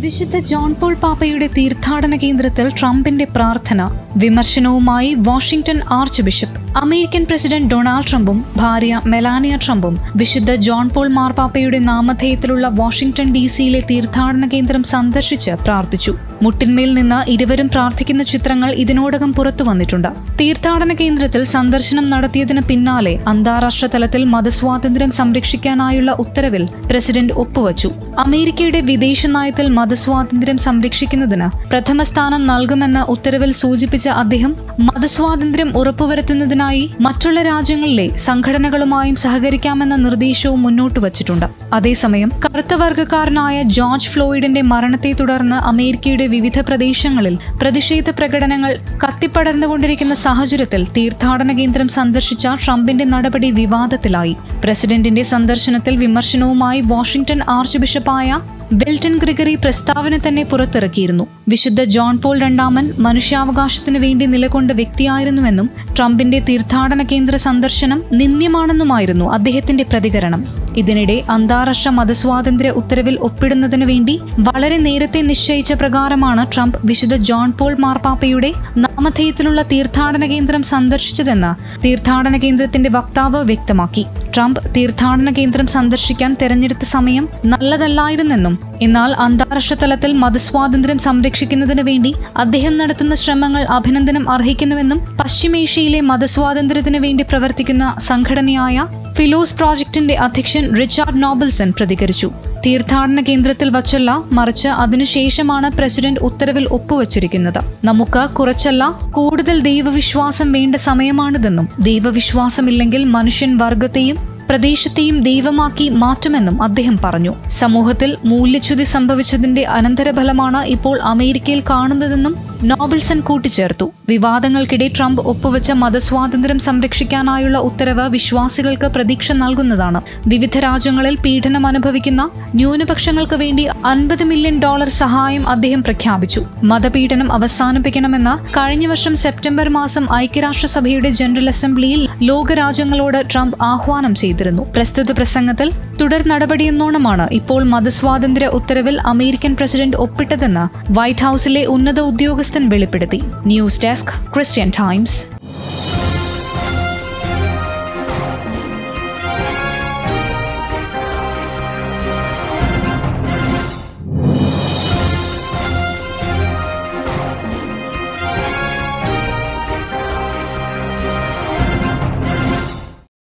വിശുദ്ധ John Paul പാപ്പയുടെ തീർത്ഥാടന കേന്ദ്രത്തിൽ ട്രംപിന്റെ പ്രാർത്ഥന വിമർശനവുമായി Washington archbishop American president Donald ട്രംപും ഭാര്യ മെലാനിയ ട്രംപും വിശുദ്ധ ജോൺ പോൾ മാർപ്പാപ്പയുടെ നാമധേയത്തിലുള്ള വാഷിംഗ്ടൺ ഡി സിയിലെ തീർത്ഥാടന കേന്ദ്രം സന്ദർശിച്ച് പ്രാർത്ഥിച്ചു മുട്ടിന്മേൽ നിന്ന് ഇരുവരും പ്രാർത്ഥിക്കുന്ന ചിത്രങ്ങൾ ഇതിനോടകം പുറത്തു വന്നിട്ടുണ്ട് തീർത്ഥാടന കേന്ദ്രത്തിൽ സന്ദർശനം നടത്തിയതിന് പിന്നാലെ അന്താരാഷ്ട്ര തലത്തിൽ മതസ്വാതന്ത്ര്യം സംരക്ഷിക്കാനായുള്ള ഉത്തരവിൽ പ്രസിഡന്റ് ഒപ്പുവച്ചു അമേരിക്കയുടെ വിദേശ നയത്തിൽ മതസ്വാതന്ത്ര്യം സംരക്ഷിക്കുന്നതിന് പ്രഥമ സ്ഥാനം നൽകുമെന്ന് ഉത്തരവിൽ സൂചിപ്പിച്ച അദ്ദേഹം മതസ്വാതന്ത്ര്യം ഉറപ്പുവരുത്തുന്നതിനായി മറ്റുള്ള രാജ്യങ്ങളിലെ സംഘടനകളുമായും സഹകരിക്കാമെന്ന നിർദ്ദേശവും മുന്നോട്ട് വച്ചിട്ടുണ്ട് അതേസമയം കറുത്ത വർഗ്ഗക്കാരനായ ജോർജ് ഫ്ലോയിഡിന്റെ മരണത്തെ തുടർന്ന് അമേരിക്കയുടെ വിവിധ പ്രദേശങ്ങളിൽ പ്രതിഷേധ പ്രകടനങ്ങൾ കത്തിപ്പടർന്നുകൊണ്ടിരിക്കുന്ന സാഹചര്യത്തിൽ തീർത്ഥാടന കേന്ദ്രം സന്ദർശിച്ച ട്രംപിന്റെ നടപടി വിവാദത്തിലായി പ്രസിഡന്റിന്റെ സന്ദർശനത്തിൽ വിമർശനവുമായി വാഷിംഗ്ടൺ ആർച്ച് ബിഷപ്പായ ബെൽട്ടൺ ഗ്രിഗറി പ്രസ്താവന തന്നെ പുറത്തിറക്കിയിരുന്നു വിശുദ്ധ ജോൺ പോൾ രണ്ടാമൻ മനുഷ്യാവകാശത്തിനു വേണ്ടി നിലകൊണ്ട വ്യക്തിയായിരുന്നുവെന്നും ട്രംപിന്റെ തീർത്ഥാടന കേന്ദ്ര സന്ദർശനം നിന്ദ്യമാണെന്നുമായിരുന്നു അദ്ദേഹത്തിന്റെ പ്രതികരണം ഇതിനിടെ അന്താരാഷ്ട്ര മതസ്വാതന്ത്ര്യ ഉത്തരവിൽ ഒപ്പിടുന്നതിനു വേണ്ടി വളരെ നേരത്തെ നിശ്ചയിച്ച പ്രകാരമാണ് ട്രംപ് വിശുദ്ധ ജോൺ പോൾ മാർപ്പാപ്പയുടെ നാമധേയത്തിലുള്ള തീർത്ഥാടന കേന്ദ്രം സന്ദർശിച്ചതെന്ന് തീർത്ഥാടന കേന്ദ്രത്തിന്റെ വക്താവ് വ്യക്തമാക്കി ട്രംപ് തീർത്ഥാടന കേന്ദ്രം സന്ദർശിക്കാൻ തെരഞ്ഞെടുത്ത സമയം നല്ലതല്ലായിരുന്നെന്നും എന്നാൽ അന്താരാഷ്ട്ര തലത്തിൽ മതസ്വാതന്ത്ര്യം സംരക്ഷിക്കുന്നതിന് വേണ്ടി അദ്ദേഹം നടത്തുന്ന ശ്രമങ്ങൾ അഭിനന്ദനം അർഹിക്കുന്നുവെന്നും പശ്ചിമേഷ്യയിലെ മതസ്വാതന്ത്ര്യത്തിന് വേണ്ടി പ്രവർത്തിക്കുന്ന സംഘടനയായ ഫിലോസ് പ്രോജക്ടിന്റെ അധ്യക്ഷൻ റിച്ചാർഡ് നോബൽസൺ പ്രതികരിച്ചു തീർത്ഥാടന കേന്ദ്രത്തിൽ വച്ചല്ല മറിച്ച് അതിനുശേഷമാണ് പ്രസിഡന്റ് ഉത്തരവിൽ ഒപ്പുവച്ചിരിക്കുന്നത് നമുക്ക് കുറച്ചല്ല കൂടുതൽ ദൈവവിശ്വാസം വേണ്ട സമയമാണിതെന്നും ദൈവവിശ്വാസമില്ലെങ്കിൽ മനുഷ്യൻ വർഗത്തെയും പ്രദേശത്തെയും ദൈവമാക്കി മാറ്റുമെന്നും അദ്ദേഹം പറഞ്ഞു സമൂഹത്തിൽ മൂല്യച്യുതി സംഭവിച്ചതിന്റെ അനന്തരഫലമാണ് ഇപ്പോൾ അമേരിക്കയിൽ കാണുന്നതെന്നും നോബൽസൺ കൂട്ടിച്ചേർത്തു വിവാദങ്ങൾക്കിടെ ട്രംപ് ഒപ്പുവെച്ച മതസ്വാതന്ത്ര്യം സംരക്ഷിക്കാനായുള്ള ഉത്തരവ് വിശ്വാസികൾക്ക് പ്രതീക്ഷ നൽകുന്നതാണ് വിവിധ രാജ്യങ്ങളിൽ പീഡനം അനുഭവിക്കുന്ന ന്യൂനപക്ഷങ്ങൾക്ക് വേണ്ടി അൻപത് മില്യൺ ഡോളർ സഹായം അദ്ദേഹം പ്രഖ്യാപിച്ചു മതപീഡനം അവസാനിപ്പിക്കണമെന്ന് കഴിഞ്ഞ വർഷം സെപ്റ്റംബർ മാസം ഐക്യരാഷ്ട്രസഭയുടെ ജനറൽ അസംബ്ലിയിൽ ലോകരാജ്യങ്ങളോട് ട്രംപ് ആഹ്വാനം ചെയ്തിരുന്നു പ്രസ്തുത പ്രസംഗത്തിൽ തുടർ നടപടിയെന്നോണമാണ് ഇപ്പോൾ മതസ്വാതന്ത്ര്യ ഉത്തരവിൽ അമേരിക്കൻ പ്രസിഡന്റ് ഒപ്പിട്ടതെന്ന് വൈറ്റ് ഹൌസിലെ ഉന്നത ഉദ്യോഗസ്ഥൻ വെളിപ്പെടുത്തി ന്യൂസ് ഡെസ്ക് ക്രിസ്ത്യൻ ടൈംസ്